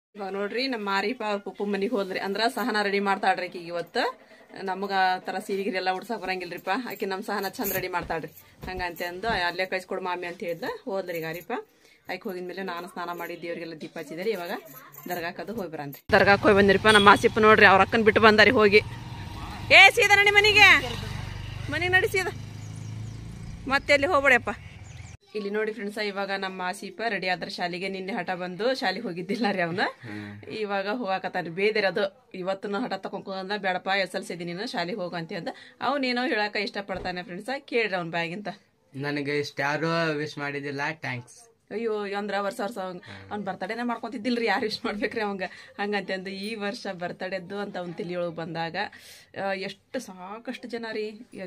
ಇವಾಗ ನೋಡ್ರಿ ನಮ್ಮ ಮಾರಿಪ ಅವ್ರ ಪುಪ್ಪು ಮನಿಗೆ ಹೋದ್ರಿ ಅಂದ್ರ ಸಹನ ರೆಡಿ ಮಾಡ್ತಾಳ್ರಿ ಆಕಿಗೆ ಇವತ್ತು ನಮಗ ಆ ತರ ಸೀರೆಗಿರಿ ಎಲ್ಲ ಉಡ್ಸಕ್ ಬರಂಗಿಲ್ರಿಪ್ಪ ಆಕಿ ನಮ್ಮ ಸಹನ ಚಂದ ರೆಡಿ ಮಾಡ್ತಾಳ್ರಿ ಹಂಗಂತ ಅಂದು ಅಲ್ಲೇ ಕಳ್ಸಿಕೊಡು ಮಾಮಿ ಅಂತ ಹೇಳಿದ್ಲ ಹೋದ್ರಿ ಈಗ ಆರಿಪ ಆಯ್ಕೆ ಹೋಗಿದ್ಮೇಲೆ ನಾನು ಸ್ನಾನ ಮಾಡಿ ದೇವ್ರಿಗೆಲ್ಲ ದೀಪ ಹಚ್ಚಿದ್ರಿ ಇವಾಗ ದರ್ಗಾಕದು ಹೋಗಿ ಬರನ್ರಿ ದರ್ಗಾಕ್ ಹೋಗಿ ಬಂದಿರಿಪ್ಪ ನಮ್ಮ ಮಾಸಿಪ್ಪ ನೋಡ್ರಿ ಅವ್ರ ಅಕ್ಕನ್ ಬಿಟ್ಟು ಬಂದಾರಿ ಹೋಗಿ ಏ ಸೀದಾ ನಡಿ ಮನೆಗೆ ಮನೆಗೆ ನಡಿ ಸೀದಾ ಮತ್ತೆ ಎಲ್ಲಿ ಹೋಗ್ಬೇಡಪ್ಪ ಇಲ್ಲಿ ನೋಡಿ ಫ್ರೆಂಡ್ಸ್ ಇವಾಗ ನಮ್ಮ ಆಸೀಪ ರೆಡಿ ಆದ್ರ ಶಾಲೆಗೆ ನಿನ್ನೆ ಹಠ ಬಂದು ಶಾಲೆಗೆ ಹೋಗಿದ್ದಿಲ್ಲ ರೀ ಅವನ ಇವಾಗ ಹೋಗಾಕತ್ತಾನ ಬೇದಿರ ಅದು ಇವತ್ತು ಹಠ ತಕೊಂಡ್ ಬೇಡಪ್ಪ ಎಸ್ ಎಲ್ ಸಿ ನೀನು ಶಾಲೆಗೆ ಹೋಗು ಅಂತ ಅಂದ ಅವನೇನೋ ಹೇಳಕ ಇಷ್ಟಪಡ್ತಾನೆ ಫ್ರೆಂಡ್ಸ್ ಕೇಳ್ರಿ ಅವ್ನ ಬ್ಯಾಗಿಂತ ನನಗೆ ಇಷ್ಟ್ಯಾರು ವಿಶ್ ಮಾಡಿದಿಲ್ಲ ಥ್ಯಾಂಕ್ಸ್ ಅಯ್ಯೋ ಅಂದ್ರ ವರ್ಷ ವರ್ಷ ಅವ್ನ ಬರ್ತಡೇನೆ ಮಾಡ್ಕೊಂತಿದ್ದಿಲ್ರಿ ಯಾರು ವಿಶ್ ಮಾಡ್ಬೇಕ್ರಿ ಅವಂಗ ಹಂಗಂತ ಅಂದು ಈ ವರ್ಷ ಬರ್ತಡೇದ್ದು ಅಂತ ಅವ್ನ ತಲಿಯೊಳಗೆ ಬಂದಾಗ ಆ, ಎಷ್ಟು ಸಾಕಷ್ಟು ಜನ ರೀ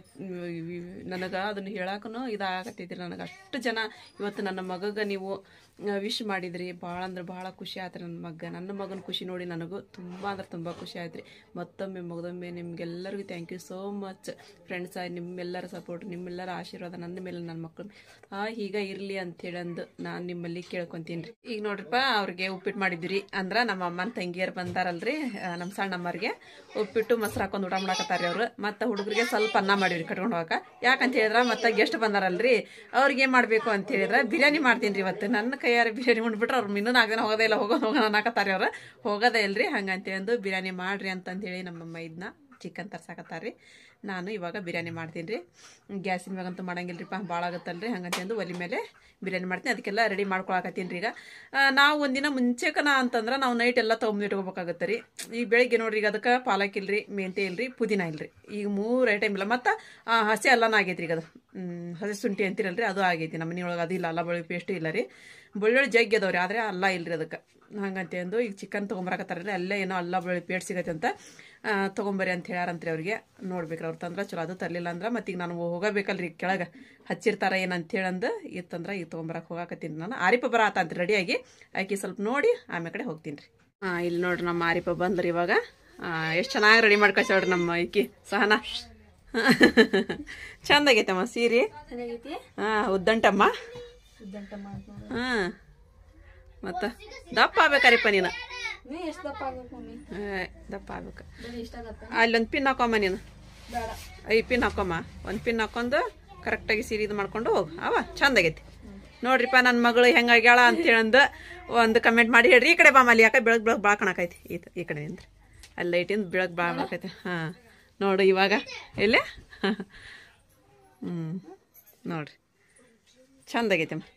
ನನಗೆ ಅದನ್ನು ಹೇಳಕ್ಕೂ ಇದಾಗತ್ತೈತಿ ನನಗೆ ಅಷ್ಟು ಜನ ಇವತ್ತು ನನ್ನ ಮಗಗ ನೀವು ವಿಶ್ ಮಾಡಿದ್ರಿ ಭಾಳ ಅಂದ್ರೆ ಭಾಳ ಖುಷಿ ಆಯ್ತು ನನ್ನ ಮಗ ನನ್ನ ಮಗನ ಖುಷಿ ನೋಡಿ ನನಗೂ ತುಂಬ ಅಂದ್ರೆ ತುಂಬ ಖುಷಿ ಆಯ್ತು ರೀ ಮತ್ತೊಮ್ಮೆ ಮಗದೊಮ್ಮೆ ನಿಮ್ಗೆಲ್ಲರಿಗೂ thank you so much friends ನಿಮ್ಮೆಲ್ಲರ ಸಪೋರ್ಟ್ ನಿಮ್ಮೆಲ್ಲರ ಆಶೀರ್ವಾದ ನನ್ನ ಮೇಲೆ ನನ್ನ ಮಕ್ಕಳು ಆ ಹೀಗ ಇರಲಿ ಅಂತೇಳಿ ಅಂದು ನಾನು ನಿಮ್ಮಲ್ಲಿ ಕೇಳ್ಕೊಂತೀನಿ ರೀ ಈಗ ನೋಡ್ರಿಪ್ಪ ಅವ್ರಿಗೆ ಉಪ್ಪಿಟ್ಟು ಮಾಡಿದ್ರಿ ಅಂದ್ರೆ ನಮ್ಮ ಅಮ್ಮನ ತಂಗಿಯರು ಬಂದಾರಲ್ರಿ ಆ, ನಮ್ಮ ಸಣ್ಣಮ್ಮರಿಗೆ ಉಪ್ಪಿಟ್ಟು ಮೊಸರು ಹಾಕೊಂಡು ಊಟ ಮಾಡಕತ್ತಾರಿ ಅವ್ರು ಮತ್ತು ಹುಡುಗರಿಗೆ ಸ್ವಲ್ಪ ಅನ್ನ ಮಾಡಿವ್ರಿ ಕಟ್ಕೊಂಡು ಹೋಗಕ್ಕೆ ಯಾಕಂತ ಹೇಳಿದ್ರೆ ಮತ್ತೆ ಗೆಸ್ಟ್ ಬಂದಾರಲ್ರಿ ಅವ್ರಿಗೆ ಏನು ಮಾಡಬೇಕು ಅಂತ ಹೇಳಿದ್ರೆ ಬಿರಿಯಾನಿ ಮಾಡ್ತೀನಿ ರೀ ಇವತ್ತು ನನ್ನ ಕೈಯಾರ ಬಿರಿಯಾನಿ ಉಂಡ್ಬಿಟ್ರೆ ಅವ್ರು ಇನ್ನೂ ನಾಲ್ಕು ದಿನ ಹೋಗೋದೇ ಇಲ್ಲ ಹೋಗೋದು ಹೋಗೋಣ ಅನ್ನಕತ್ತಾರಿ ಅವ್ರು ಹೋಗೋದೇ ಇಲ್ರಿ ಹಂಗಂತ ಅಂದು ಬಿರಿಯಾನಿ ಮಾಡ್ರಿ ಅಂತಂದೇಳಿ ನಮ್ಮಮ್ಮ ಇದನ್ನ ಚಿಕನ್ ತರ್ಸಾಕತ್ತಾರ್ರಿ ನಾನು ಇವಾಗ ಬಿರಿಯಾನಿ ಮಾಡ್ತೀನಿ ರೀ ಗ್ಯಾಸಿನ ಮ್ಯಾಗಂತೂ ಮಾಡಂಗಿಲ್ರಿಪ್ಪ ಭಾಳ ಆಗುತ್ತಲ್ರಿ ಹಂಗಂತ ಅಂದು ಒಲಿ ಮೇಲೆ ಬಿರಿಯಾನಿ ಮಾಡ್ತೀನಿ ಅದಕ್ಕೆಲ್ಲ ರೆಡಿ ಮಾಡ್ಕೊಳಕತ್ತೀನಿ ರೀ ಈಗ ಆ, ನಾವು ಒಂದಿನ ಮುಂಚೆಕನ ಅಂತಂದ್ರೆ ನಾವು ನೈಟ್ ಎಲ್ಲ ತೊಗೊಂಡು ಇಟ್ಕೋಬೇಕಾಗತ್ತೆ ರೀ ಈಗ ಬೆಳಿಗ್ಗೆ ನೋಡ್ರಿ ಈಗ ಅದಕ್ಕೆ ಪಾಲಕ್ ಇಲ್ರಿ ಮೆಂತೆ ಇಲ್ರಿ ಪುದೀನ ಇಲ್ರಿ ಈಗ ಮೂರು ಐಟಮ್ ಇಲ್ಲ ಮತ್ತು ಹಸಿ ಅಲ್ಲನ ಆಗೈತಿ ಈಗ ಅದು ಹ್ಮ್, ಹಸಿ ಶುಂಠಿ ಅಂತಿರಲ್ರಿ ಅದು ಆಗೈತಿ ನಮ್ಮ ಮನೆಯೊಳಗೆ ಅದು ಇಲ್ಲ ಅಲ್ಲ ಬೆಳ್ಳುಳ್ಳಿ ಪೇಸ್ಟ್ ಇಲ್ಲ ರೀ ಬೆಳ್ಳುಳ್ಳಿ ಜಗ್ಗಿ ಅದಾವ್ರಿ ಆದರೆ ಅಲ್ಲ ಇಲ್ರಿ ಅದಕ್ಕೆ ಹಂಗಂತ ಅಂದು ಈಗ ಚಿಕನ್ ತೊಗೊಂಬರಕತ್ತಾರಲ್ರಿ ಅಲ್ಲೇ ಏನೋ ಅಲ್ಲ ಬೆಳ್ಳುಳ್ಳಿ ಪೇಸ್ಟ್ ಸಿಗತ್ತೆ ಅಂತ ಆ, ತೊಗೊಂಬರ್ರಿ ಅಂತ ಹೇಳ್ಯಾರಂತ್ರಿ ಅವ್ರಿಗೆ ನೋಡ್ಬೇಕ್ರಿ ಅವ್ರು ತಂದ್ರೆ ಚಲೋ ಅದು ತರಲಿಲ್ಲ ಅಂದ್ರೆ ಮತ್ತೆ ಈಗ ನಾನು ಹೋಗಬೇಕಲ್ರಿ ಕೆಳಗೆ ಹಚ್ಚಿರ್ತಾರ ಏನಂತ ಹೇಳಂದು ಇತ್ತಂದ್ರೆ ಈಗ ತೊಗೊಂಬರಕ್ಕೆ ಹೋಗಾಕತ್ತೀನಿ ನಾನು ಆರಿಪ ಬರ ಆತಂತ್ರಿ ರೆಡಿಯಾಗಿ ಆಕಿ ಸ್ವಲ್ಪ ನೋಡಿ ಆಮೇಲೆ ಕಡೆ ಹೋಗ್ತೀನಿ ರೀ ಹಾಂ ಇಲ್ಲಿ ನೋಡ್ರಿ ನಮ್ಮ ಆರಿಪ ಬಂದ್ರಿ ಇವಾಗ ಎಷ್ಟು ಚೆನ್ನಾಗಿ ರೆಡಿ ಮಾಡ್ಕೊಳ್ಸೋಡ್ರಿ ನಮ್ಮ ಈಕಿ ಸಹನಾ ಚಂದ ಆಗೈತಮ್ಮ ಸೀರೆ ಹಾಂ ಉದ್ದಂಟಮ್ಮ ಹಾಂ ಮತ್ತು ದಪ್ಪ ಆಗ್ಬೇಕಾರಿಪ್ಪ ನೀನು ಏ, ದಪ್ಪ ಆಗ್ಬೇಕು ಅಲ್ಲೊಂದು ಪಿನ್ ಹಾಕೊಮ್ಮ ನೀನು ಐ ಪಿನ್ ಹಾಕೊಮ್ಮ ಒಂದು ಪಿನ್ ಹಾಕೊಂಡು ಕರೆಕ್ಟಾಗಿ ಸೀರೆ ಇದು ಮಾಡ್ಕೊಂಡು ಹೋಗು ಅವ ಚಂದ ಆಗೈತಿ ನೋಡ್ರಿಪ್ಪ ನನ್ನ ಮಗಳು ಹೆಂಗಾಗ್ಯಾಳ ಅಂತೇಳಂದು ಒಂದು ಕಮೆಂಟ್ ಮಾಡಿ ಹೇಳ್ರಿ ಈ ಕಡೆ ಬಾ ಅಲ್ಲಿ ಯಾಕೆ ಬೆಳಗ್ಗೆ ಬೆಳಗ್ಗೆ ಭಾಳ ಕಾಣಕೈತಿ ಈ ಈ ಕಡೆ ನಿಂತ್ರಿ ಅಲ್ಲಿ ಲೈಟಿಂದ ಬೆಳಗ್ಗೆ ಭಾಳ ಮಾಡಕೈತಿ ಹಾಂ ನೋಡು ಇವಾಗ ಎಲ್ಲೇ ಹ್ಞೂ ನೋಡ್ರಿ ಚಂದ ಆಗೈತಿ ಅಮ್ಮ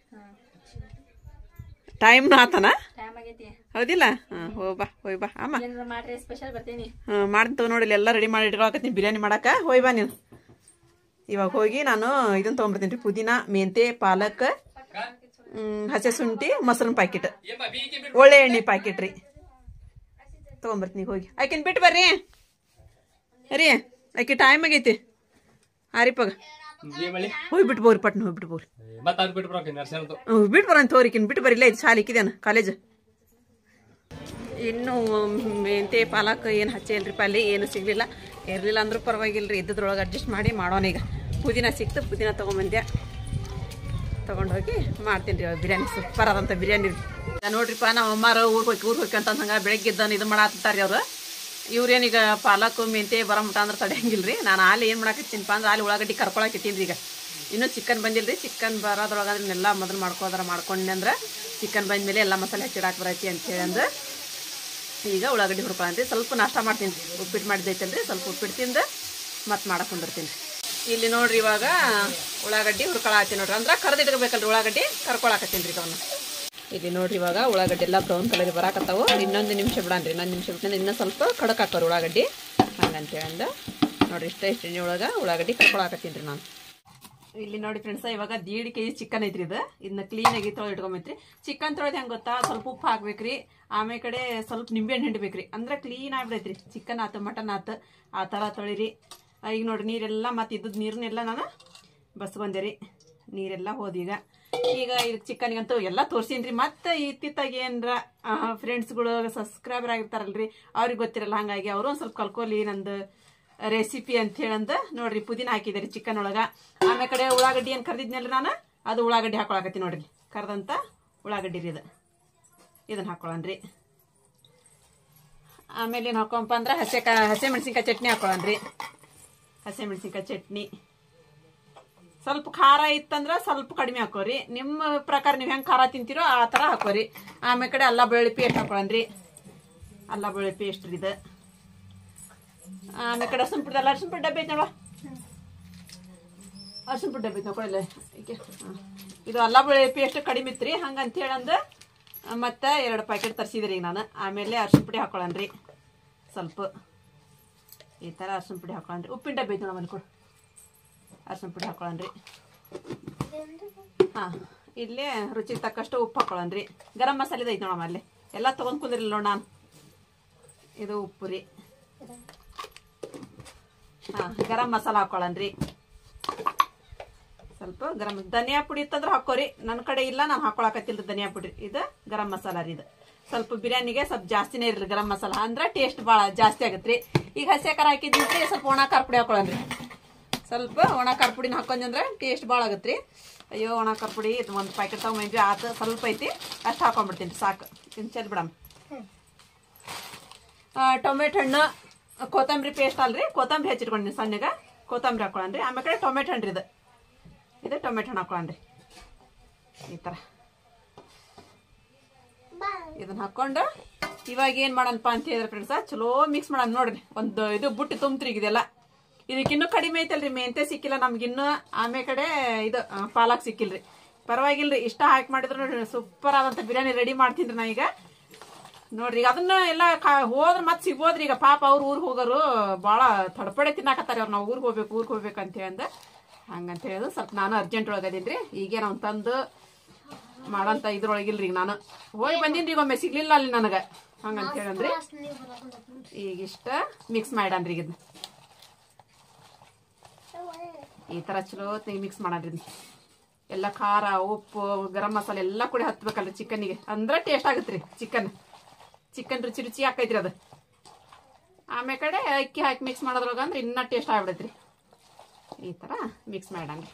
ಟೈಮ್ನು ಆತನ ಹೌದಿಲ್ಲ ಹಾಂ ಹೋಗಿ ಬಾ ಹೋಯ್ ಬಾ ಅಮ್ಮ ಮಾಡ್ರಿ ಸ್ಪೆಷಲ್ ಬರ್ತೀನಿ ಹ್ಞೂ ಮಾಡ್ತೇವೆ ನೋಡಿ ಎಲ್ಲ ರೆಡಿ ಮಾಡಿ ಇಟ್ಕೊಳಕತ್ತೀನಿ ಬಿರಿಯಾನಿ ಮಾಡಕ್ಕೆ ಹೋಯ್ ಬಾ ನೀನು ಇವಾಗ ಹೋಗಿ ನಾನು ಇದನ್ನ ತೊಗೊಂಬರ್ತೀನಿ ರೀ ಪುದೀನ ಮೆಂತೆ ಪಾಲಕ್ ಹ್ಮ್, ಹಸೆ ಶುಂಠಿ ಮೊಸರಿನ ಪ್ಯಾಕೆಟ್ ಒಳ್ಳೆ ಎಣ್ಣೆ ಪ್ಯಾಕೆಟ್ ರೀ ತೊಗೊಂಬರ್ತೀನಿ ಹೋಗಿ ಆಕಿನ ಬಿಟ್ಟು ಬರ್ರಿ ರೀ ಆಕಿ ಟೈಮ್ ಆಗೈತಿ ಆರಿಪಾಗ ಹೋಗಿ ಬಿಟ್ಟು ಬೋರಿ ಪಟ್ನ ಹೋಗಿ ಬಿಟ್ಟು ಬೋರಿ ಮತ್ತೆ ಅದು ಬಿಟ್ಟು ಬರೋಕೆ ನರ್ಸರಿ ಹ್ಞೂ ಬಿಟ್ಟು ಬರೋಣ ತೋರಿಕಿನ್ ಬಿಟ್ಟು ಬರಿಲ್ಲ ಇದು ಶಾಲೆ ಇಕ್ಕಿದೇನ ಕಾಲೇಜ್ ಇನ್ನು ಮೆಂತೆ ಪಾಲಕ್ ಏನು ಹಚ್ಚಿಲ್ರಿಪ್ಪ ಅಲ್ಲಿ ಏನು ಸಿಗಲಿಲ್ಲ ಇರಲಿಲ್ಲ ಅಂದ್ರೂ ಪರವಾಗಿಲ್ಲ ರೀ ಇದ್ದದ್ರೊಳಗೆ ಅಡ್ಜಸ್ಟ್ ಮಾಡಿ ಮಾಡೋಣ ಈಗ ಪುದೀನ ಸಿಕ್ತು ಪುದೀನ ತೊಗೊಂಬಂದೆ ತೊಗೊಂಡೋಗಿ ಮಾಡ್ತೀನಿ ರೀ ಬಿರಿಯಾನಿ ಸೂಪರ್ ಆದಂಥ ಬಿರಿಯಾನಿ ರೀ ಈಗ ನೋಡ್ರಿಪ್ಪ ನಮ್ಮ ಅಮ್ಮಾರು ಊರಿಗೆ ಹೋಗಿ ಊರಿಗೆ ಹೋಗಿ ಅಂತ ಹಂಗೆ ಬೆಳಗ್ಗೆ ಇದ್ದಾನೆ ಇದು ಮಾಡತ್ತಾರ್ರಿ ಅವರು ಇವ್ರೇನೀಗ ಪಾಲಕ್ ಮೆಂತೆ ಬರಮಟ ಅಂದ್ರೆ ತಡೆಯಂಗಿಲ್ಲ ರೀ ನಾನು ಅಲ್ಲಿ ಏನು ಮಾಡಕತ್ತೀನಿಪ್ಪ ಅಂದ್ರೆ ಅಲ್ಲಿ ಉಳ್ಳಾಗಡ್ಡಿ ಕರ್ಕೊಳಕತ್ತೀನಿ ಈಗ ಇನ್ನೂ ಚಿಕನ್ ಬಂದಿಲ್ಲ ರೀ ಚಿಕನ್ ಬರೋದ್ರೊಳಗೆ ಅದನ್ನೆಲ್ಲ ಮೊದಲು ಮಾಡ್ಕೋದ್ರ ಮಾಡ್ಕೊಂಡೆ ಅಂದ್ರೆ ಚಿಕನ್ ಬಂದ್ಮೇಲೆ ಎಲ್ಲ ಮಸಾಲೆ ಹಚ್ಚಿಡಾಕ್ ಬರೈತಿ ಅಂತೇಳಿ ಅಂದ್ರೆ ಈಗ ಉಳ್ಳಾಗಡ್ಡಿ ಹುರ್ಕೊಂಡ್ರಿ ಸ್ವಲ್ಪ ನಾಷ್ಟ ಮಾಡ್ತೀನಿ ಉಪ್ಪಿಟ್ಟು ಮಾಡಿದ್ದೈತಲ್ರಿ ಸ್ವಲ್ಪ ಉಪ್ಪಿಟ್ಟು ತಿಂದು ಮತ್ತೆ ಮಾಡಕ್ಕೆ ಕುಂದಿರ್ತೀನಿ ಇಲ್ಲಿ ನೋಡ್ರಿ ಇವಾಗ ಉಳ್ಳಾಗಡ್ಡಿ ಹುರ್ಕೊಳತ್ತೀನಿ ನೋಡ್ರಿ ಅಂದ್ರೆ ಕರ್ದಿಟ್ಕೋಬೇಕಲ್ರಿ ಉಳ್ಳಾಗಡ್ಡಿ ಕರ್ಕೊಳಕತ್ತೀನಿ ರೀ ಅವನ್ನ ಇಲ್ಲಿ ನೋಡ್ರಿ ಇವಾಗ ಉಳ್ಳಾಗಡ್ಡಿ ಎಲ್ಲ ಬ್ರೌನ್ ಕಲರ್ ಬರಾಕತ್ತಾವು ಇನ್ನೊಂದು ನಿಮಿಷ ಬಿಡನ್ರಿ ಇನ್ನೊಂದು ನಿಮಿಷ ಬಿಟ್ಟು ಇನ್ನೂ ಸ್ವಲ್ಪ ಕಡಕ್ ಹಾಕೋರು ಉಳ್ಳಾಗಡ್ಡಿ ಹಂಗಂತೇಳಿ ಅಂದ ನೋಡ್ರಿ ಇಷ್ಟ ಇಷ್ಟ ಎಣ್ಣೆ ಒಳಗೆ ಉಳ್ಳಾಗಡ್ಡಿ ಕರ್ಕೊಳಕತ್ತೀನಿ ರೀ ನಾನು ಇಲ್ಲಿ ನೋಡಿ ಫ್ರೆಂಡ್ಸ್ ಇವಾಗ ದೀಡ್ ಕೆ ಜಿ ಚಿಕನ್ ಐತ್ರಿ ಇದು ಇದನ್ನ ಕ್ಲೀನಾಗಿ ತೊಳೆದು ಇಟ್ಕೊಂಬೈತ್ರಿ ಚಿಕನ್ ತೊಳೆದು ಹೆಂಗೆ ಗೊತ್ತಾ ಸ್ವಲ್ಪ ಉಪ್ಪು ಹಾಕ್ಬೇಕ್ರಿ ಆಮೇಲೆ ಕಡೆ ಸ್ವಲ್ಪ ನಿಂಬೆಹಣ್ಣು ಹಿಂಡ್ಬೇಕ್ರಿ ಅಂದ್ರೆ ಕ್ಲೀನ್ ಆಗ್ಬಿಡೈತ್ರಿ ಚಿಕನ್ ಆತು ಮಟನ್ ಆತು ಆ ಥರ ತೊಳಿರಿ ಆ, ಈಗ ನೋಡಿ ನೀರೆಲ್ಲ ಮತ್ತು ಇದ್ದದ್ದು ನೀರನ್ನೆಲ್ಲ ನಾನು ಬಸ್ಕೊಂಡೆ ರೀ ನೀರೆಲ್ಲ ಹೋದೀಗ ಈಗ ಇದು ಚಿಕನ್ಗಂತೂ ಎಲ್ಲ ತೋರ್ಸೀನಿ ರೀ ಮತ್ತೆ ಇತ್ತಿತ್ತಾಗಿ ಏನರ ಫ್ರೆಂಡ್ಸ್ಗಳು ಸಬ್ಸ್ಕ್ರೈಬರ್ ಆಗಿರ್ತಾರಲ್ರಿ ಅವ್ರಿಗೆ ಗೊತ್ತಿರಲ್ಲ ಹಾಗಾಗಿ ಅವರು ಒಂದು ಸ್ವಲ್ಪ ಕಲ್ಕೊಲಿ ನಂದು ರೆಸಿಪಿ ಅಂತ ಹೇಳಂದ ನೋಡ್ರಿ ಪುದೀನ ಹಾಕಿದೆ ಚಿಕನ್ ಒಳಗ ಆಮೇಲೆ ಕಡೆ ಉಳ್ಳಾಗಡ್ಡಿ ಏನು ಕರ್ದಿದ್ನಲ್ರಿ ನಾನು ಅದು ಉಳ್ಳಾಗಡ್ಡಿ ಹಾಕೊಳಕತ್ತಿ ನೋಡ್ರಿ ಕರ್ದಂತ ಉಳ್ಳಾಗಡ್ಡಿ ರೀ ಇದು ಇದನ್ನ ಹಾಕೊಳ್ಳೋಣ್ರಿ ಆಮೇಲೆ ಏನು ಹಾಕೊಂಪ ಅಂದ್ರೆ ಹಸೆ ಕಾ ಹಸೆ ಮೆಣಸಿನ್ಕಾಯಿ ಚಟ್ನಿ ಹಾಕೊಳ್ಳೋಣ್ರಿ ಹಸೆ ಮೆಣಸಿನ್ಕಾಯಿ ಚಟ್ನಿ ಸ್ವಲ್ಪ ಖಾರ ಇತ್ತಂದ್ರೆ ಸ್ವಲ್ಪ ಕಡಿಮೆ ಹಾಕೋರಿ ನಿಮ್ಮ ಪ್ರಕಾರ ನೀವು ಹೆಂಗೆ ಖಾರ ತಿಂತೀರೋ ಆ ಥರ ಹಾಕೋರಿ ಆಮೇಲೆ ಕಡೆ ಅಲ್ಲ ಬೆಳ್ಳುಳ್ಳಿ ಪೇಸ್ಟ್ ಹಾಕೊಳ್ಳೋಣ್ರಿ ಅಲ್ಲ ಬೆಳ್ಳುಳ್ಳಿ ಪೇಸ್ಟ್ ರೀ ಇದು ಆಮೇಲೆ ಕಡೆ ಅರ್ಶಿನ ಪುಡ್ದಲ್ಲ ಅರ್ಶಿನ ಪುಡ್ ಡಬ್ಬಿ ಐತೆ ನೋಡುವ ಅರ್ಶಿನ ಪುಡ್ ಡಬ್ಬಿ ಐತೆ ನೋಡ್ಕೊಳ್ಳಿ ಈಕೆ ಹಾಂ. ಇದು ಅಲ್ಲ ಬೆಳ್ಳುಳ್ಳಿ ಪೇಸ್ಟ್ ಕಡಿಮೆ ಇತ್ತು ರೀ ಹಂಗಂತ ಹೇಳಂದು ಮತ್ತೆ ಎರಡು ಪ್ಯಾಕೆಟ್ ತರಿಸಿದ್ರಿ ಈಗ ನಾನು ಆಮೇಲೆ ಅರ್ಶಿನ ಪುಡಿ ಹಾಕೊಳ್ಳೋಣ್ರಿ ಸ್ವಲ್ಪ ಈ ಥರ ಅರ್ಶಿನ ಪುಡಿ ಹಾಕೊಳ್ಳೋಣ್ರಿ ಉಪ್ಪಿನ ಡಬ್ಬಿ ಐತೆ ನೋಡಮ್ಮ ಕೊಡು ಅರ್ಶಿನ ಪುಡಿ ಹಾಕೊಳ್ಳೋಣ್ರಿ ಹಾಂ ಇಲ್ಲಿ ರುಚಿಗೆ ತಕ್ಕಷ್ಟು ಉಪ್ಪು ಹಾಕೊಳ್ಳೋಣ್ರಿ ಗರಂ ಮಸಾಲೆ ಐತೆ ನೋಡಮ್ಮ ಅಲ್ಲಿ ಎಲ್ಲ ತೊಗೊಂಡು ಕುಂದ್ರಿಲ್ಲ ನೋಡ ನಾನು ಇದು ಉಪ್ಪು ರೀ ಹಾಂ ಗರಂ ಮಸಾಲ ಹಾಕೊಳ್ಳೋಣ್ರಿ ಸ್ವಲ್ಪ ಗರಂ ಧನಿಯಾ ಪುಡಿ ಇತ್ತಂದ್ರೆ ಹಾಕೋರಿ ನನ್ನ ಕಡೆ ಇಲ್ಲ ನಾನು ಹಾಕೊಳಕತ್ತಿಲ್ಲ ಧನಿಯಾ ಪುಡಿ ಇದು ಗರಂ ಮಸಾಲ ರೀ ಇದು ಸ್ವಲ್ಪ ಬಿರಿಯಾನಿಗೆ ಸ್ವಲ್ಪ ಜಾಸ್ತಿನೇ ಇರಲಿ ಗರಂ ಮಸಾಲ ಅಂದ್ರೆ ಟೇಸ್ಟ್ ಭಾಳ ಜಾಸ್ತಿ ಆಗತ್ತೆ ರೀ ಈಗ ಹಸಿ ಖಾರ ಹಾಕಿದ್ರಿ ಸ್ವಲ್ಪ ಒಣ ಖಾರ ಪುಡಿ ಹಾಕೊಳ್ಳೋಣ್ರಿ ಸ್ವಲ್ಪ ಒಣ ಖಾರ ಪುಡಿನ ಹಾಕೊಂಡ್ರೆ ಟೇಸ್ಟ್ ಭಾಳ ಆಗತ್ತೆ ರೀ ಅಯ್ಯೋ ಒಣ ಖಾರ ಪುಡಿ ಇದು ಒಂದು ಪ್ಯಾಕೆಟ್ ತಗೊಂಬಂದ್ವಿ ಆತು ಸ್ವಲ್ಪ ಐತಿ ಅಷ್ಟು ಹಾಕೊಂಡ್ಬಿಡ್ತೀನಿ ರೀ ಸಾಕು ಇನ್ನು ಚೆಲ್ ಬಿಡಮ್ಮ ಟೊಮೆಟೊ ಹಣ್ಣು ಕೊತ್ತಂಬರಿ ಪೇಸ್ಟ್ ಅಲ್ರಿ ಕೊತ್ತಂಬರಿ ಹೆಚ್ಚಿಟ್ಕೊಂಡಿನಿ ಸಣ್ಣಗೆ ಕೊತ್ತಂಬರಿ ಹಾಕೊಳ್ಳೋಣ್ರಿ ಆಮೇಲೆ ಕಡೆ ಟೊಮೆಟೊ ಹಣ್ಣು ರೀ ಇದು ಇದು ಟೊಮೆಟೊ ಹಣ್ಣು ಹಾಕೊಳ್ಳೋಣ್ರಿ ಈ ಥರ ಇದನ್ನ ಹಾಕೊಂಡು ಇವಾಗ ಏನು ಮಾಡಣಪ್ಪ ಅಂತ ಹೇಳಿದ್ರೆ ಫ್ರೆಂಡ್ಸ ಚಲೋ ಮಿಕ್ಸ್ ಮಾಡೋಣ ನೋಡ್ರಿ ಒಂದು ಇದು ಬುಟ್ಟಿ ತುಂಬ್ತ್ರಿ ಈಗ ಇದೆಲ್ಲ ಇದಕ್ಕಿನ್ನೂ ಕಡಿಮೆ ಐತಲ್ರಿ ಮೆಂತೆ ಸಿಕ್ಕಿಲ್ಲ ನಮ್ಗಿನ್ನೂ ಆಮೆ ಕಡೆ ಇದು ಆ, ಪಾಲಕ್ ಸಿಕ್ಕಿಲ್ರಿ ಪರವಾಗಿಲ್ರಿ ಇಷ್ಟ ಹಾಕಿ ಮಾಡಿದ್ರು ನೋಡ್ರಿ ಸೂಪರ್ ಆದಂತ ಬಿರಿಯಾನಿ ರೆಡಿ ಮಾಡ್ತೀನಿ ನಾ ಈಗ ನೋಡ್ರಿ ಈಗ ಅದನ್ನ ಎಲ್ಲ ಕಾ- ಹೋದ್ರ ಮತ್ತೆ ಸಿಗ್ಬೋದ್ರಿ ಈಗ ಪಾಪ ಅವ್ರ ಊರಿಗೆ ಹೋಗೋರು ಭಾಳ ತಡಪಡೆ ತಿನ್ನಾಕತ್ತಾರೆ ಅವ್ರು ನಾವು ಊರಿಗೆ ಹೋಗ್ಬೇಕು ಊರಿಗೆ ಹೋಗ್ಬೇಕು ಅಂತ ಹೇಳಂದ ಹಂಗಂತ ಹೇಳಿದ್ರು ಸ್ವಲ್ಪ ನಾನು ಅರ್ಜೆಂಟ್ ಒಳಗದೀನಿ ರೀ ಈಗೇ ನಾವು ತಂದು ಮಾಡಂತ ಇದ್ರೊಳಗಿಲ್ರಿ ಈಗ ನಾನು ಹೋಗಿ ಬಂದೀನಿ ಈಗ ಒಮ್ಮೆ ಸಿಗ್ಲಿಲ್ಲ ಅಲ್ಲಿ ನನಗೆ ಹಂಗಂತ ಹೇಳಂದ್ರಿ ಈಗ ಇಷ್ಟ ಮಿಕ್ಸ್ ಮಾಡನ್ರಿ ಈಗ ಇದ್ನ. ಈ ಥರ ಚಲೋ ಮಿಕ್ಸ್ ಮಾಡನ್ರಿ ಇದ್ನ. ಎಲ್ಲ ಖಾರ ಉಪ್ಪು ಗರಂ ಮಸಾಲೆ ಎಲ್ಲ ಕೂಡ ಹತ್ಬೇಕಲ್ರಿ ಚಿಕನ್ನಿಗೆ ಅಂದ್ರೆ ಟೇಸ್ಟ್ ಆಗತ್ರಿ ಚಿಕನ್ ಚಿಕನ್ ರುಚಿ ರುಚಿ ಹಾಕೈತ್ರಿ ಅದು ಆಮೇಲೆ ಕಡೆ ಅಕ್ಕಿ ಹಾಕಿ ಮಿಕ್ಸ್ ಮಾಡೋದ್ರೊಳಗ ಅಂದ್ರೆ ಇನ್ನೂ ಟೇಸ್ಟ್ ಆಗ್ಬಿಡತ್ರಿ ಈ ಥರ ಮಿಕ್ಸ್ ಮಾಡಂಗ್ರಿ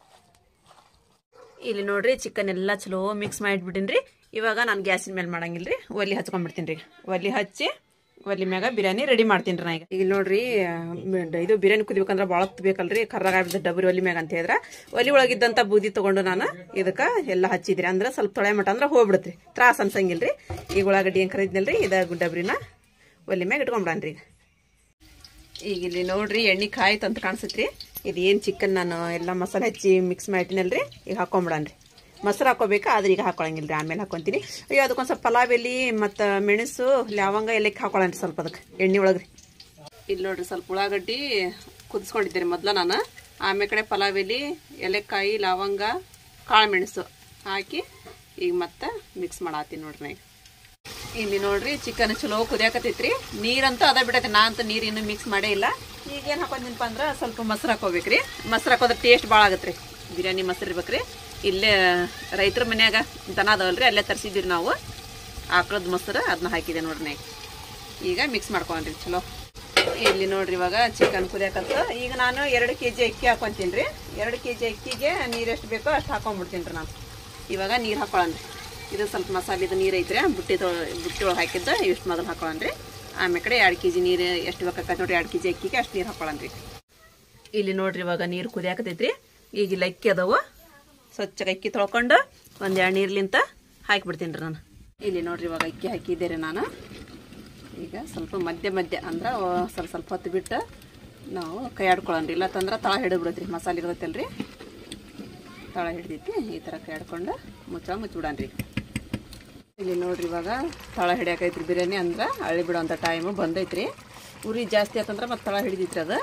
ಇಲ್ಲಿ ನೋಡ್ರಿ ಚಿಕನ್ ಎಲ್ಲ ಚಲೋ ಮಿಕ್ಸ್ ಮಾಡಿಬಿಟ್ಟಿನ್ರಿ ಇವಾಗ ನಾನು ಗ್ಯಾಸಿನ ಮೇಲೆ ಮಾಡಂಗಿಲ್ರಿ ಒಲಿ ಹಚ್ಕೊಂಡ್ಬಿಡ್ತೀನಿ ರೀ ಒಲಿ ಹಚ್ಚಿ ಒಲಿ ಮ್ಯಾಗ ಬಿರಿಯಾನಿ ರೆಡಿ ಮಾಡ್ತೀನಿ ರೀ ನಾ ಈಗ ಈಗ ನೋಡ್ರಿ ಆ, ಮ್- ಇದು ಬಿರಿಯಾನಿ ಕುದಿಬೇಕಂದ್ರೆ ಭಾಳ ಬೇಕಲ್ರಿ ಕರ್ರಾಗ ಆಗ್ಬಿಡ್ತದೆ ಡಬರಿ ಒಲಿ ಮ್ಯಾಗ ಅಂತ ಹೇಳಿದ್ರೆ ಒಲಿ ಒಳಗಿದ್ದಂಥ ಬೂದಿ ತಗೊಂಡು ನಾನು ಇದಕ್ಕೆ ಎಲ್ಲ ಹಚ್ಚಿದ್ರಿ ಅಂದ್ರೆ ಸ್ವಲ್ಪ ತೊಳೆ ಮಟ ಅಂದ್ರೆ ಹೋಗ್ಬಿಡತ್ರಿ ತ್ರಾಸ ಅನ್ಸಂಗಿಲ್ರಿ ಈಗ ಉಳ್ಳಾಗಡ್ಡಿ ಏನು ಕರಿದ್ನಲ್ರಿ ಇದ ಡಬ್ರಿನ ಒಲಿ ಮ್ಯಾಗ ಇಟ್ಕೊಂಡ್ಬಿಡನ್ರಿ ಈಗ ಈಗ ಇಲ್ಲಿ ನೋಡ್ರಿ ಎಣ್ಣೆ ಕಾಯ್ತು ಅಂತ ಕಾಣಿಸುತ್ರಿ ಇದು ಏನು ಚಿಕನ್ ನಾನು ಎಲ್ಲ ಮಸಾಲೆ ಹಚ್ಚಿ ಮಿಕ್ಸ್ ಮಾಡಿನಲ್ರಿ ಈಗ ಹಾಕೊಂಬಿಡನ್ರಿ ಮೊಸರು ಹಾಕೋಬೇಕಾ ಆದ್ರೆ ಈಗ ಹಾಕೊಳಂಗಿಲ್ರಿ ಆಮೇಲೆ ಹಾಕೊಂತೀನಿ ಅಯ್ಯೋ ಅದಕ್ಕೊಂದು ಸ್ವಲ್ಪ ಪಲಾವ್ ಎಲೆ ಮತ್ತು ಮೆಣಸು ಲವಂಗ ಎಲ್ಲಕ್ಕೆ ಹಾಕೊಳನ್ರಿ ಸ್ವಲ್ಪ ಅದಕ್ಕೆ ಎಣ್ಣೆ ಒಳಗ್ರಿ ಇಲ್ಲಿ ನೋಡ್ರಿ ಸ್ವಲ್ಪ ಉಳ್ಳಾಗಡ್ಡಿ ಕುದಿಸ್ಕೊಂಡಿದ್ದೆ ಮೊದ್ಲ ನಾನು ಆಮೇಲೆ ಕಡೆ ಪಲಾವ್ ಎಲೆ ಎಲೆಕಾಯಿ ಲವಂಗ ಕಾಳು ಮೆಣಸು ಹಾಕಿ ಈಗ ಮತ್ತೆ ಮಿಕ್ಸ್ ಮಾಡತ್ತೀನಿ ನೋಡ್ರಿ ನಾ ಈಗ ಇಲ್ಲಿ ನೋಡ್ರಿ ಚಿಕನ್ ಚಲೋ ಕುದಿಯಾಕತೈತ್ರಿ ನೀರಂತೂ ಅದ ಬಿಡೈತೆ ನಾ ಅಂತೂ ನೀರು ಇನ್ನೂ ಮಿಕ್ಸ್ ಮಾಡೇ ಇಲ್ಲ ಈಗ ಏನು ಹಾಕೊಂಡಿನಪ್ಪ ಅಂದ್ರೆ ಸ್ವಲ್ಪ ಮೊಸರು ಹಾಕೋಬೇಕ್ರಿ ಮೊಸರು ಹಾಕೋದ್ರೆ ಟೇಸ್ಟ್ ಭಾಳ ಆಗತ್ರಿ ಬಿರಿಯಾನಿ ಮೊಸರು ಇರ್ಬೇಕ್ರಿ ಇಲ್ಲೇ ರೈತರ ಮನ್ಯಾಗ ದನ ಅದಾವಲ್ರಿ ಅಲ್ಲೇ ತರಿಸಿದ್ವಿ ನಾವು ಆಕಳದ ಮೊಸರು ಅದನ್ನ ಹಾಕಿದೆ ನೋಡ್ರಿ ನಾ ಈಗ. ಈಗ ಮಿಕ್ಸ್ ಮಾಡ್ಕೊಂಡ್ರಿ ಚಲೋ ಇಲ್ಲಿ ನೋಡ್ರಿ ಇವಾಗ ಚಿಕನ್ ಕುದಿಯಾಕತ್ತ ಈಗ ನಾನು ಎರಡು ಕೆ ಜಿ ಅಕ್ಕಿ ಹಾಕೊಂತೀನಿ ರೀ ಎರಡು ಕೆ ಜಿ ಅಕ್ಕಿಗೆ ನೀರು ಎಷ್ಟು ಬೇಕೋ ಅಷ್ಟು ಹಾಕೊಂಡ್ಬಿಡ್ತೀನಿ ರೀ ನಾನು ಇವಾಗ ನೀರು ಹಾಕೊಳ್ಳೋಣ್ರಿ ಇದು ಸ್ವಲ್ಪ ಮಸಾಲಿದು ನೀರು ಐತ್ರಿ ಬುಟ್ಟಿ ತೊಳ ಬುಟ್ಟಿ ಒಳಗೆ ಹಾಕಿದ್ದು ಇಷ್ಟು ಮೊದಲು ಹಾಕೊಳ್ಳೋಣ್ರಿ ಆಮೇಲೆ ಕಡೆ ಎರಡು ಕೆ ಜಿ ನೀರು ಎಷ್ಟು ಬೇಕಾಕತ್ತೆ ನೋಡ್ರಿ ಎರಡು ಕೆ ಜಿ ಅಕ್ಕಿಗೆ ಅಷ್ಟು ನೀರು ಹಾಕೊಳ್ಳೋಣ್ರಿ ಇಲ್ಲಿ ನೋಡ್ರಿ ಇವಾಗ ನೀರು ಕುದಿಯಾಕತೈತ್ರಿ ಈಗ ಇಲ್ಲಿ ಅಕ್ಕಿ ಅದಾವು ಸ್ವಚ್ಛಗೆ ಅಕ್ಕಿ ತೊಳ್ಕೊಂಡು ಒಂದು ಎರಡು ನೀರ್ಲಿಂತ ಹಾಕಿಬಿಡ್ತೀನಿ ರೀ ನಾನು ಇಲ್ಲಿ ನೋಡ್ರಿ ಇವಾಗ ಅಕ್ಕಿ ಹಾಕಿದ್ದೆ ರೀ ನಾನು ಈಗ ಸ್ವಲ್ಪ ಮಧ್ಯ ಮಧ್ಯ ಅಂದ್ರೆ ಅವ ಸ್ವಲ್ಪ ಸ್ವಲ್ಪ ಹೊತ್ತು ಬಿಟ್ಟು ನಾವು ಕೈ ಆಡ್ಕೊಳ್ಳೋಣ್ರಿ ಇಲ್ಲ ತಂದ್ರೆ ತಳ ಹಿಡಿದ್ಬಿಡತ್ರಿ ಮಸಾಲೆ ಇರ್ತೈತಲ್ರಿ ತಳ ಹಿಡ್ದೈತಿ ಈ ಥರ ಕೈ ಆಡ್ಕೊಂಡು ಮುಚ್ಚ ಮುಚ್ಚಿಬಿಡನ್ರಿ ಇಲ್ಲಿ ನೋಡ್ರಿ ಇವಾಗ ತಳ ಹಿಡಿಯಾಕೈತ್ರಿ ಬಿರಿಯಾನಿ ಅಂದ್ರೆ ಅಳ್ಳಿ ಬಿಡೋಂಥ ಟೈಮು ಬಂದೈತ್ರಿ ಉರಿ ಜಾಸ್ತಿ ಆತಂದ್ರೆ ಮತ್ತೆ ತಳ ಹಿಡಿದೈತ್ರಿ ಅದು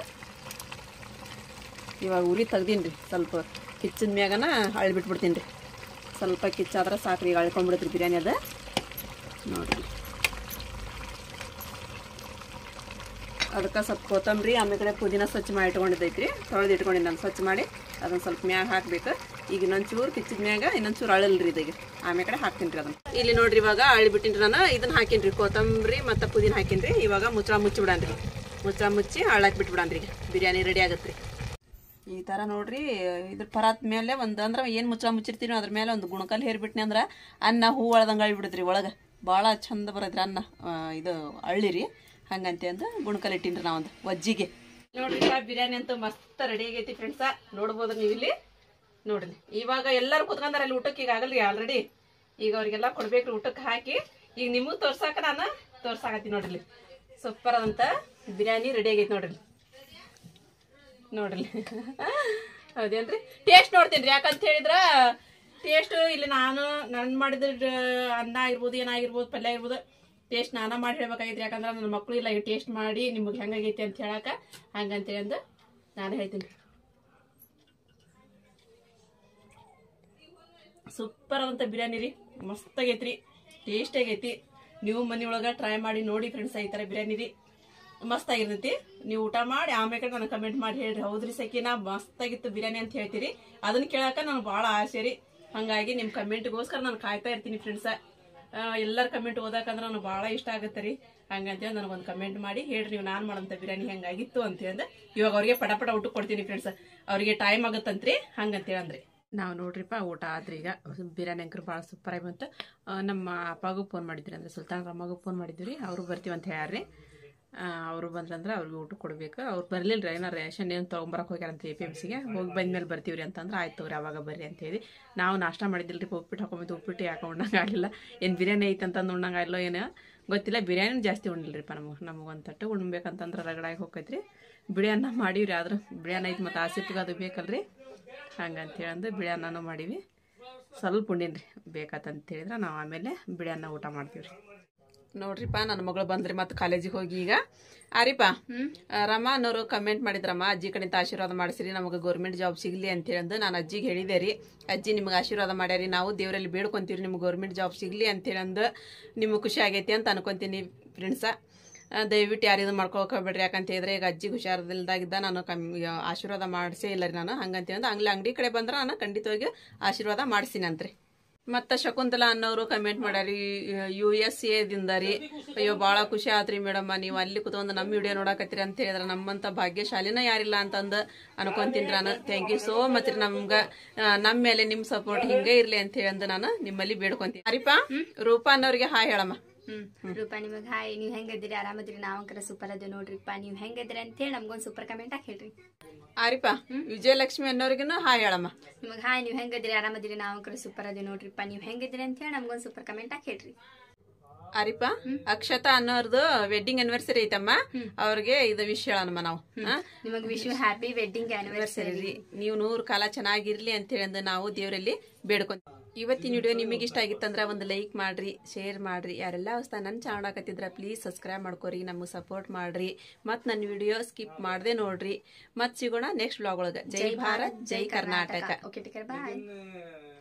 ಇವಾಗ ಉರಿ ತೆಗ್ದೀನಿ ರೀ ಸ್ವಲ್ಪ ಕಿಚ್ಚಿದ ಮ್ಯಾಗನ ಅಳ್ಳಿ ಬಿಟ್ಬಿಡ್ತೀನಿ ರೀ ಸ್ವಲ್ಪ ಕಿಚ್ಚಾದ್ರೆ ಸಾಕು ಈಗ ಅಳ್ಕೊಂಡ್ಬಿಡತ್ರಿ ಬಿರಿಯಾನಿ ಅದು ನೋಡ್ರಿ ಅದಕ್ಕೆ ಸ್ವಲ್ಪ ಕೊತ್ತಂಬರಿ ಆಮೇಲೆ ಕಡೆ ಪುದೀನ ಸ್ವಚ್ಛ ಮಾಡಿ ಇಟ್ಕೊಂಡಿದ್ದೈತ್ರಿ ತೊಳೆದು ಇಟ್ಕೊಂಡಿದ್ದು ನಾನು ಸ್ವಚ್ಛ ಮಾಡಿ ಅದನ್ನ ಸ್ವಲ್ಪ ಮ್ಯಾಗ ಹಾಕ್ಬೇಕು ಈಗ ಇನ್ನೊಂದು ಚೂರು ಕಿಚ್ಚಿದ ಮ್ಯಾಗ ಇನ್ನೊಂದು ಚೂರು ಅಳಲ್ರಿ ಇದೀಗ ಆಮೇಲೆ ಕಡೆ ಹಾಕ್ತೀನಿ ರೀ ಅದನ್ನ ಇಲ್ಲಿ ನೋಡ್ರಿ ಇವಾಗ ಅಳ್ಳಿ ಬಿಟ್ಟಿನ್ರಿ ನಾನು ಇದನ್ನ ಹಾಕಿನ್ರಿ ಕೊತ್ತಂಬರಿ ಮತ್ತು ಪುದೀನ ಹಾಕಿನ್ರಿ ಇವಾಗ ಮುಚ್ಚಳ ಮುಚ್ಚಿ ಬಿಡನ್ರಿ ಮುಚ್ಚಳ ಮುಚ್ಚಿ ಹಳ್ಳಾಕಿ ಬಿಟ್ಬಿಡನ್ರಿ ಈಗ ಬಿರಿಯಾನಿ ರೆಡಿ ಆಗತ್ತೆ ಈ ಥರ ನೋಡ್ರಿ ಇದ್ರ ಪರಾತ್ ಮೇಲೆ ಒಂದು ಅಂದ್ರೆ ಏನು ಮುಚ್ಚಳ ಮುಚ್ಚಿರ್ತೀವಿ ಅದ್ರ ಮೇಲೆ ಒಂದು ಗುಣಕಲ್ ಹೇರ್ಬಿಟ್ನಿ ಅಂದ್ರೆ ಅನ್ನ ಹೂ ಒಳದಂಗೆ ಅಳ್ಬಿಡ್ತ್ರಿ ಒಳಗೆ ಭಾಳ ಚಂದ ಬರೋದ್ರಿ ಅನ್ನ ಆ, ಇದು ಹಳ್ಳಿರಿ ಹಂಗಂತೆ ಅಂದು ಗುಣಕಲ್ ಇಟ್ಟಿನ್ರಿ ನಾವೊಂದು ವಜ್ಜಿಗೆ ನೋಡ್ರಿ ಬಿರಿಯಾನಿ ಅಂತೂ ಮಸ್ತ್ ರೆಡಿ ಆಗೈತಿ ಫ್ರೆಂಡ್ಸ ನೋಡ್ಬೋದು ನೀವು ಇಲ್ಲಿ ನೋಡ್ರಿ ಇವಾಗ ಎಲ್ಲರೂ ಕುತ್ಕೊಂಡಾರ ಅಲ್ಲಿ ಊಟಕ್ಕೆ ಈಗ ಆಗಲ್ರಿ ಆಲ್ರೆಡಿ ಈಗ ಅವ್ರಿಗೆಲ್ಲ ಕೊಡ್ಬೇಕ್ರಿ ಊಟಕ್ಕೆ ಹಾಕಿ ಈಗ ನಿಮಗೂ ತೋರ್ಸಾಕ ನಾನು ತೋರ್ಸಾಕತ್ತೀನಿ ನೋಡ್ರಿ ಸೂಪರ್ ಅಂತ ಬಿರಿಯಾನಿ ರೆಡಿ ಆಗೈತಿ ನೋಡ್ರಿ ನೋಡ್ರಿ ಹೌದೇನ್ರಿ ಟೇಸ್ಟ್ ನೋಡ್ತೀನಿ ರೀ ಯಾಕಂತ ಹೇಳಿದ್ರ ಟೇಸ್ಟ್ ಇಲ್ಲಿ ನಾನು ನಾನು ಮಾಡಿದ ಅನ್ನ ಆಗಿರ್ಬೋದು ಏನಾಗಿರ್ಬೋದು ಪಲ್ಯ ಆಗಿರ್ಬೋದು ಟೇಸ್ಟ್ ನಾನ ಮಾಡಿ ಹೇಳ್ಬೇಕಾಗೈತಿ ಯಾಕಂದ್ರೆ ನನ್ನ ಮಕ್ಕಳು ಇಲ್ಲ ಟೇಸ್ಟ್ ಮಾಡಿ ನಿಮಗೆ ಹೆಂಗಾಗೈತಿ ಅಂತ ಹೇಳಕ ಹಂಗಂತೇಳಿ ಅಂದು ನಾನು ಹೇಳ್ತೀನಿ ಸೂಪರ್ ಆದಂಥ ಬಿರಿಯಾನಿ ರೀ ಮಸ್ತ್ ಆಗೈತ್ರಿ ಟೇಸ್ಟ್ ಆಗೈತಿ ನೀವು ಮನೆಯೊಳಗೆ ಟ್ರೈ ಮಾಡಿ ನೋಡಿ ಫ್ರೆಂಡ್ಸ್ ಈ ಥರ ಬಿರಿಯಾನಿ ರೀ ಮಸ್ತ್ ಆಗಿರ್ತೈತಿ ನೀವು ಊಟ ಮಾಡಿ ಆಮೇಲೆ ನನಗೆ ಕಮೆಂಟ್ ಮಾಡಿ ಹೇಳ್ರಿ ಹೌದ್ರಿ ಸಕಿನ ಮಸ್ತ್ ಆಗಿತ್ತು ಬಿರಿಯಾನಿ ಅಂತ ಹೇಳ್ತೀರಿ ಅದನ್ನ ಕೇಳಾಕ ನನಗೆ ಭಾಳ ಆಸೆ ರೀ ಹಂಗಾಗಿ ನಿಮ್ಮ ಕಮೆಂಟ್ಗೋಸ್ಕರ ನಾನು ಕಾಯ್ತಾ ಇರ್ತೀನಿ ಫ್ರೆಂಡ್ಸ ಎಲ್ಲರ ಕಮೆಂಟ್ ಓದಾಕಂದ್ರೆ ನನಗೆ ಭಾಳ ಇಷ್ಟ ಆಗುತ್ತೆ ರೀ ಹಂಗಂತೇಳಿ ನನಗೊಂದು ಕಮೆಂಟ್ ಮಾಡಿ ಹೇಳ್ರಿ ನೀವು ನಾನು ಮಾಡೋಂಥ ಬಿರಿಯಾನಿ ಹೆಂಗಾಗಿತ್ತು ಅಂತೇಳಿ ಇವಾಗ ಅವ್ರಿಗೆ ಪಟ ಪಟ ಊಟ ಕೊಡ್ತೀನಿ ಫ್ರೆಂಡ್ಸ್ ಅವ್ರಿಗೆ ಟೈಮ್ ಆಗುತ್ತಂತ್ರಿ ಹಂಗಂತೇಳಿ ಅಂದ್ರಿ ನಾವು ನೋಡ್ರಿಪ್ಪ ಊಟ ಆದ್ರಿ ಈಗ ಬಿರಿಯಾನಿ ಅಂಕರ್ ಭಾಳ ಸೂಪರ್ ಆಗಿ ಬಂತು ಆ, ನಮ್ಮ ಅಪ್ಪಗೂ ಫೋನ್ ಮಾಡಿದ್ರಿ ಅಂದ್ರೆ ಸುಲ್ತಾನ್ ರಮ್ಮಗೂ ಫೋನ್ ಮಾಡಿದ್ವಿ ರೀ ಅವರು ಬರ್ತೀವಿ ಅಂತ ಹೇಳ್ಯಾರ್ರಿ ಅವರು ಬಂದ್ರಂದ್ರೆ ಅವ್ರಿಗೆ ಊಟ ಕೊಡ್ಬೇಕು ಅವ್ರು ಬರಲಿಲ್ಲ ರೀ ಏನೋ ರೇಷನ್ ಏನು ತೊಗೊಂಬರಕ್ಕೆ ಹೋಗ್ಯಾರಂತ ಎ ಪಿ ಎಮ್ ಸಿಗೆ ಹೋಗಿ ಬಂದ್ಮೇಲೆ ಬರ್ತೀವಿ ರೀ ಅಂತಂದ್ರೆ ಆಯ್ತು ತಗೋರಿ ಅವಾಗ ಬರ್ರಿ ಅಂತ ಹೇಳಿ ನಾವು ನಾಷ್ಟ ಮಾಡಿದ್ದಿಲ್ಲ ರೀ ಉಪ್ಪಿಟ್ಟು ಹಾಕೊಂಬಿದ್ದು ಉಪ್ಪಿಟ್ಟು ಯಾಕೆ ಉಣ್ಣಂಗೆ ಆಗಿಲ್ಲ ಏನು ಬಿರಿಯಾನಿ ಐತೆ ಅಂತಂದು ಉಣ್ಣಂಗೆ ಆಗಿಲ್ಲ ಏನೋ ಗೊತ್ತಿಲ್ಲ ಬಿರಿಯಾನಿ ಜಾಸ್ತಿ ಉಣ್ಣಿಲ್ರಿಪ್ಪ ನಮಗೆ ನಮಗೊಂದು ತಟ್ಟು ಉಣ್ಬೇಕಂತಂದ್ರೆ ರಗಡಾಗಿ ಹೋಗೈತ್ರಿ ಬಿಳಿ ಅನ್ನ ಮಾಡೀವ್ರಿ ಆದ್ರೆ ಬಿಳಿ ಅನ್ನ ಐತೆ ಮತ್ತು ಆಸಿಪ್ಗೆ ಅದು ಬೇಕಲ್ರಿ ಹಂಗಂತೇಳಿ ಅಂದು ಬಿಳಿ ಅನ್ನನೂ ಮಾಡೀವಿ ಸ್ವಲ್ಪ ಉಂಡಿನ್ರಿ ಬೇಕಂತ ಹೇಳಿದ್ರೆ ನಾವು ಆಮೇಲೆ ಬಿಳಿ ಅನ್ನ ಊಟ ಮಾಡ್ತೀವಿ ರೀ ನೋಡ್ರಿಪ್ಪ ನನ್ನ ಮಗಳು ಬಂದ್ರಿ ಮತ್ತೆ ಕಾಲೇಜಿಗೆ ಹೋಗಿ ಈಗ ಆರಿಪ್ಪ ರಮ ಅನ್ನೋರು ಕಮೆಂಟ್ ಮಾಡಿದ್ರಮ್ಮ ಅಜ್ಜಿ ಕಡೆಯಿಂದ ಆಶೀರ್ವಾದ ಮಾಡಿಸಿರಿ ನಮಗೆ ಗೌರ್ಮೆಂಟ್ ಜಾಬ್ ಸಿಗಲಿ ಅಂತ ಹೇಳಂದು ನಾನು ಅಜ್ಜಿಗೆ ಹೇಳಿದೆ ರೀ ಅಜ್ಜಿ ನಿಮ್ಗೆ ಆಶೀರ್ವಾದ ಮಾಡ್ಯಾರಿ ನಾವು ದೇವರಲ್ಲಿ ಬೇಡ್ಕೊಂತೀವಿ ನಿಮ್ಗೆ ಗೌರ್ಮೆಂಟ್ ಜಾಬ್ ಸಿಗಲಿ ಅಂತ ಹೇಳಂದು ನಿಮ್ಗೆ ಖುಷಿ ಆಗೈತಿ ಅಂತ ಅನ್ಕೊಂತೀನಿ ಫ್ರೆಂಡ್ಸ ದಯವಿಟ್ಟು ಯಾರು ಇದು ಮಾಡ್ಕೊಳಕ್ ಹೋಗ್ಬೇಡ್ರಿ ಯಾಕಂತ ಹೇಳಿದ್ರೆ ಈಗ ಅಜ್ಜಿಗೆ ಹುಷಾರದಿಲ್ದಾಗಿದ್ದ ನಾನು ಕಮ್ಮಿ ಆಶೀರ್ವಾದ ಮಾಡಿಸೇ ಇಲ್ಲ ರೀ ನಾನು ಹಂಗಂತ ಹೇಳಂದು ಅಂಗ್ಲಿ ಅಂಗಡಿ ಕಡೆ ಬಂದ್ರೆ ನಾನು ಖಂಡಿತವಾಗಿ ಆಶೀರ್ವಾದ ಮಾಡಿಸ್ತೀನಿ ಅಂತ್ರಿ ಮತ್ತು ಶಕುಂತಲಾ ಅನ್ನೋರು ಕಮೆಂಟ್ ಮಾಡ್ಯಾರಿ ಯು ಎಸ್ ಎದಿಂದ ರೀ ಅಯ್ಯೋ ಭಾಳ ಖುಷಿ ಆತ್ರಿ ಮೇಡಮ್ಮ ನೀವು ಅಲ್ಲಿ ಕುತ್ಕೊಂಡು ನಮ್ಮ ವಿಡಿಯೋ ನೋಡಕತ್ತೀರಿ ಅಂತ ಹೇಳಿದ್ರೆ ನಮ್ಮಂತ ಭಾಗ್ಯಶಾಲಿನ ಯಾರಿಲ್ಲ ಅಂತಂದು ಅನ್ಕೊಂತೀನಿ ನಾನು ಥ್ಯಾಂಕ್ ಯು ಸೋ ಮಚ್ ರೀ ನಮ್ಗೆ ನಮ್ಮ ಮೇಲೆ ನಿಮ್ಮ ಸಪೋರ್ಟ್ ಹಿಂಗೆ ಇರಲಿ ಅಂತ ಹೇಳಿ ಅಂದು ನಾನು ನಿಮ್ಮಲ್ಲಿ ಬೇಡ್ಕೊಂತೀನಿ ಅರಿಪಾ ರೂಪಾ ಅನ್ನೋರಿಗೆ ಹಾಯ್ ಹೇಳಮ್ಮ ಹ್ಮ್ ರೂಪಾ ನಿಮಗ್ ಹಾಯ್ ನೀವ್ ಹೆಂಗದಿರಿ ಆರಾಮದಿರಿ ನಾವಂಕರ ಸೂಪರ್ ಅದ ನೋಡ್ರಿಪ್ಪ ನೀವ್ ಹೆಂಗದಿರಿ ಅಂತ ಹೇಳಿ ನಮ್ಗೊಂದ್ ಸೂಪರ್ ಕಮೆಂಟ್ ಹಾಕಿ ಹೇಳ್ರಿ ಆರಿಪಾ ವಿಜಯಲಕ್ಷ್ಮಿ ಅನ್ನೋರಿಗೂ ಹಾಯ್ ಹೇಳಮ್ಮ ನಿಮಗ್ ಹಾಯ್ ನೀವ್ ಹೆಂಗದಿರಿ ಆರಾಮದಿರಿ ನಾವಂಕರ ಸೂಪರ್ ಅದ ನೋಡ್ರಿಪ್ಪ ನೀವ್ ಹೆಂಗದಿರಿ ಅಂತ ಹೇಳಿ ನಮ್ಗೊಂದ್ ಸೂಪರ್ ಕಮೆಂಟ್ ಹಾಕಿ ಹೇಳ್ರಿ ಅರಿಪಾ ಅಕ್ಷತಾ ಅನ್ನೋರ್ದು ವೆಡ್ಡಿಂಗ್ ಆನಿವರ್ಸರಿ ಐತಮ್ಮ ಅವ್ರಿಗೆ ಇದು ವಿಷಯ ಹೇಳಮ್ಮ ನಾವು ಹಾ ನಿಮಗ್ ವಿಶ್ ಹ್ಯಾಪಿ ವೆಡ್ಡಿಂಗ್ ಆನಿವರ್ಸರಿ ಸರಿ ನೀವು ನೂರು ಕಾಲ ಚೆನ್ನಾಗಿರ್ಲಿ ಅಂತ ಹೇಳಿ ನಾವು ದೇವರಲ್ಲಿ ಬೇಡ್ಕೊಂತೀವಿ ಇವತ್ತಿನ ವಿಡಿಯೋ ನಿಮಗೆ ಇಷ್ಟ ಆಗಿತ್ತಂದ್ರೆ ಒಂದು ಲೈಕ್ ಮಾಡ್ರಿ ಶೇರ್ ಮಾಡ್ರಿ ಯಾರೆಲ್ಲ ಹೊಸ ನನ್ನ ಚಾನಲ್ ಹಾಕತ್ತಿದ್ರ ಪ್ಲೀಸ್ ಸಬ್ಸ್ಕ್ರೈಬ್ ಮಾಡ್ಕೊರಿ ನಮಗೆ ಸಪೋರ್ಟ್ ಮಾಡ್ರಿ ಮತ್ತು ನನ್ನ ವಿಡಿಯೋ ಸ್ಕಿಪ್ ಮಾಡದೆ ನೋಡ್ರಿ ಮತ್ತೆ ಸಿಗೋಣ ನೆಕ್ಸ್ಟ್ ಬ್ಲಾಗ್ ಒಳಗೆ ಜೈ ಭಾರತ್ ಜೈ ಕರ್ನಾಟಕ ಓಕೆ ಟೇಕರ್ ಬಾಯ್